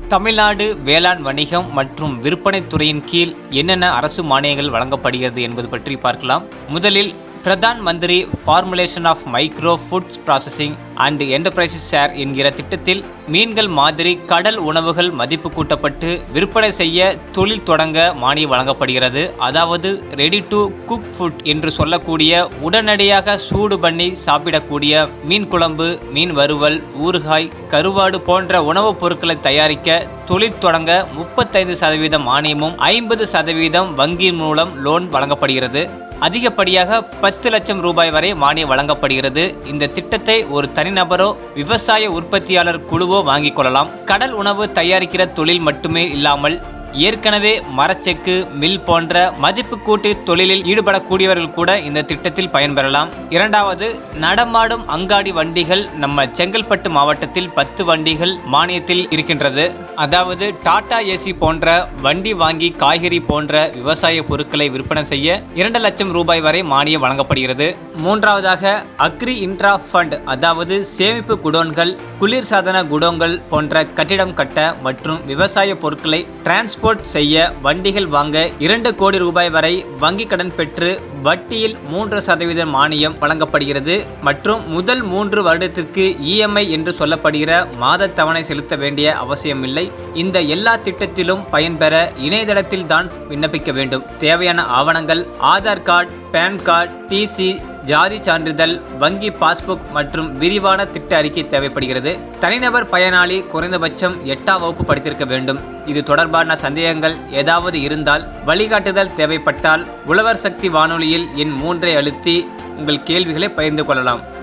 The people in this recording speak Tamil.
தமிழ்நாடு வேளாண் வணிகம் மற்றும் விற்பனை துறையின் கீழ் என்னென்ன அரசு மானியங்கள் வழங்கப்படுகிறது என்பது பற்றி பார்க்கலாம் முதலில் Pradhan Mantri formulation of micro foods processing and enterprises share என்கிற திட்டத்தில் மீன்கள் மாதிரி கடல் உணவுகள் மதிப்பு கூட்டப்பட்டு விற்பனை செய்ய தொழில் தொடங்க மானியம் வழங்கப்படுகிறது அதாவது ரெடி டு குக் ஃபுட் என்று சொல்லக்கூடிய உடனடியாக சூடு பண்ணி சாப்பிடக்கூடிய மீன் குழம்பு மீன் வறுவல் ஊறுகாய் கருவாடு போன்ற உணவுப் பொருட்களை தயாரிக்க தொழில் தொடங்க முப்பத்தைந்து சதவீதம் மானியமும் ஐம்பது சதவீதம் வங்கி மூலம் லோன் வழங்கப்படுகிறது அதிகப்படியாக பத்து லட்சம் ரூபாய் வரை மானியம் வழங்கப்படுகிறது இந்த திட்டத்தை ஒரு தனிநபரோ விவசாய உற்பத்தியாளர் குழுவோ வாங்கிக் கொள்ளலாம் கடல் உணவு தயாரிக்கிற தொழில் மட்டுமே இல்லாமல் ஏற்கனவே மரச்செக்கு மில் போன்ற மதிப்பு கூட்டு தொழிலில் ஈடுபடக்கூடியவர்கள் கூட இந்த திட்டத்தில் பயன்பெறலாம் இரண்டாவது நடமாடும் அங்காடி வண்டிகள் நம்ம செங்கல்பட்டு மாவட்டத்தில் பத்து வண்டிகள் மானியத்தில் இருக்கின்றது அதாவது டாடா ஏசி போன்ற வண்டி வாங்கி காய்கறி போன்ற விவசாய பொருட்களை விற்பனை செய்ய இரண்டு லட்சம் ரூபாய் வரை மானியம் வழங்கப்படுகிறது மூன்றாவதாக அக்ரி இன்ட்ரா ஃபண்ட் அதாவது சேமிப்பு குடோன்கள் குளிர்சாதன குடோன்கள் போன்ற கட்டிடம் கட்ட மற்றும் விவசாய பொருட்களை டிரான்ஸ்போர்ட் செய்ய வண்டிகள் வாங்க இரண்டு கோடி ரூபாய் வரை வங்கி கடன் பெற்று வட்டியில் மூன்று சதவீத மானியம் வழங்கப்படுகிறது மற்றும் முதல் மூன்று வருடத்திற்கு இஎம்ஐ என்று சொல்லப்படுகிற மாத தவணை செலுத்த வேண்டிய அவசியமில்லை இந்த எல்லா திட்டத்திலும் பயன்பெற இணையதளத்தில் தான் விண்ணப்பிக்க வேண்டும் தேவையான ஆவணங்கள் Aadhaar card PAN card TC ஜாதி சான்றிதழ் வங்கி பாஸ்புக் மற்றும் விரிவான திட்ட அறிக்கை தேவைப்படுகிறது தனிநபர் பயனாளி குறைந்தபட்சம் எட்டாம் வகுப்பு படித்திருக்க வேண்டும் இது தொடர்பான சந்தேகங்கள் ஏதாவது இருந்தால் வழிகாட்டுதல் தேவைப்பட்டால் உழவர் சக்தி வானொலியில் என் மூன்றை அழுத்தி உங்கள் கேள்விகளை பகிர்ந்து கொள்ளலாம்